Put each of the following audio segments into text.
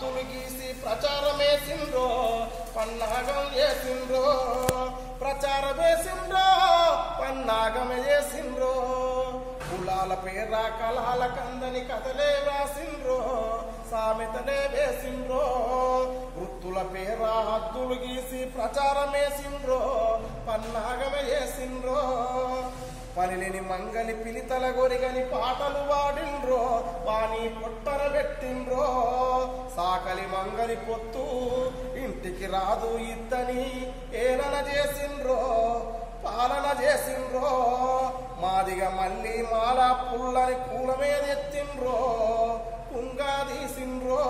హద్దులు గీసి ప్రచారమేసిండ్రో పన్నాగం చేసిండ్రో ప్రచారమేసిండ్రో పన్నాగం చేసిండ్రో కులాల పేర కలాల కందని కథలే రాసిండ్రో సామెతలే వేసిండ్రో వృత్తుల పేర హద్దులు గీసి ప్రచారమేసిండ్రో పన్నాగమే చేసిండ్రో పనిలేని మంగలి పిలితల గొరిగని పాటలు వాడిండ్రో వాణి పొట్టర పెట్టిండ్రో సాకలి మంగలి పొత్తు ఇంటికి రాదు ఇద్దని ఏలన చేసిండ్రో పాలన చేసిండ్రో మాదిగ మళ్ళీ మాల పుల్లని పూల మీద ఎత్తిండ్రో కుంగా తీసిండ్రో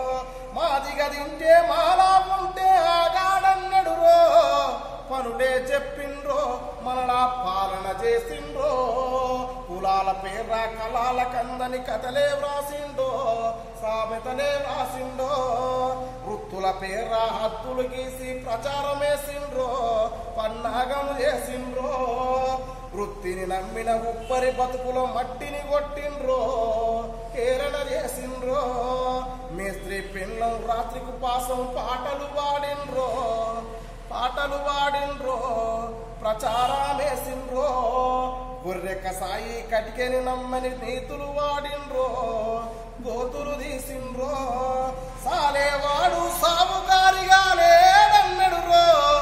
మాదిగ తింటే మాల ఉంటే ఆగాడన్నడురో పనులే చెప్పిండ్రో మనలా పాలన చేసిండ్రో కులాల పేర కళాల కందని కథలే వ్రాసిండో సామెతలే వ్రాసిండో వృత్తుల పేర హద్దులు గీసి ప్రచారమేసిండ్రో పన్నాగం చేసిండ్రో వృత్తిని నమ్మిన ఉప్పరి బతుకులో మట్టిని కొట్టిండ్రో కేరళ చేసిండ్రో మేస్త్రి పెళ్ళం రాత్రికి పాసం పాటలు పాడిండ్రో పాటలు పాడిండ్రో ప్రచారమేసిండ్రో గొర్రెక్క సాయి కటికెని నమ్మని నీతులు వాడిండ్రో గోతులు తీసిండ్రో సాలేవాడు సాగుగారిగా లేడన్నడురో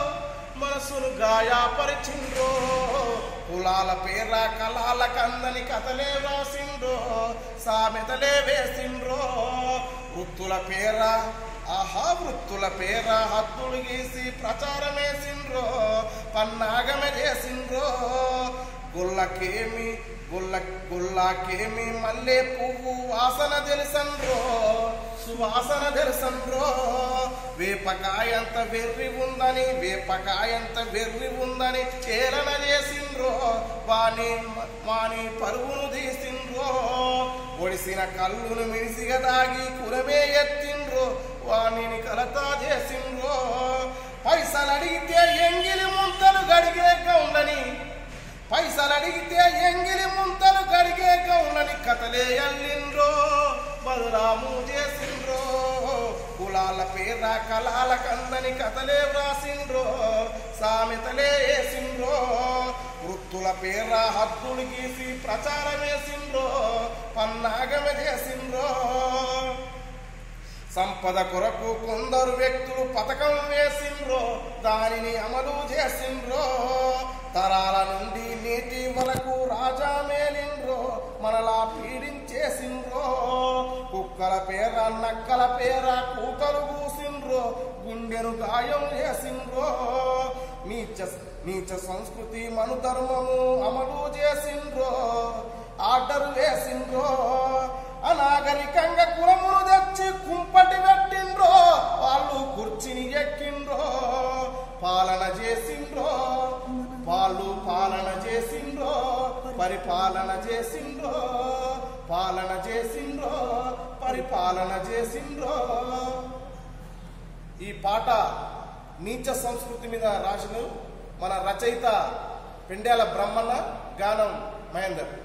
మనసును గాయాపరిచిండ్రో కులాల పేర కళాల కందని కథలే రాసిండ్రో సామెతలే వేసిండ్రో వృత్తుల పేర ఆహా వృత్తుల పేర హద్దులు గీసి ప్రచారమేసిండ్రో పన్నాగమే చేసిండ్రో గుల్లకేమి గుల్ల గుల్లాకేమి మల్లె పువ్వు వాసన తెలుసండ్రో సువాసన తెలుసండ్రో వేపకాయంత వెర్రి ఉందని వేపకాయంత వెర్రి ఉందని చేరన చేసిండ్రో వాణి వాణి పరువును తీసిండ్రో ఒడిసిన కళ్ళును మిడిసిగా దాగి కురమే ఎత్తిండ్రో వాణిని కలతా చేసిండ్రో పైసలు అడిగితే ఎంగిలి ముంతలు గడిగే గౌండని పైసలు అడిగితే ఎంగిలి ముంతలు గడిగే గౌండని కథలే అల్లిండ్రో బదలాము చేసిండ్రో కులాల పేర కళాల కందని కథలే వ్రాసిండ్రో సామెతలే వేసిండ్రో వృత్తుల పేర హద్దులు గీసి ప్రచారమేసిండ్రో పన్నాగమే చేసిండ్రో సంపద కొరకు కొందరు వ్యక్తులు పథకం వేసిండ్రో దానిని అమలు చేసిండ్రో తరాల నుండి నేటి వరకు రాజా మేలిండ్రో మనలా పీడించేసిండ్రో కుక్కల పేర నక్కల పేర కూతలు కూసిండ్రో గుండెను గాయం చేసిండ్రో నీచ నీచ సంస్కృతి మను ధర్మము అమలు చేసిండ్రో ఆర్డర్ వేసిండ్రో అనాగరికంగా కులమును తెచ్చి కుంపటి పెట్టిండ్రో వాళ్ళు కుర్చీని ఎక్కిండ్రో పాలన చేసిండ్రో వాళ్ళు పాలన చేసిండ్రో పరిపాలన చేసిండ్రో పాలన చేసిండ్రో పరిపాలన చేసిండ్రో ఈ పాట నీచ సంస్కృతి మీద రాసిన మన రచయిత పెండ్యాల బ్రహ్మన్న గానం మహేందర్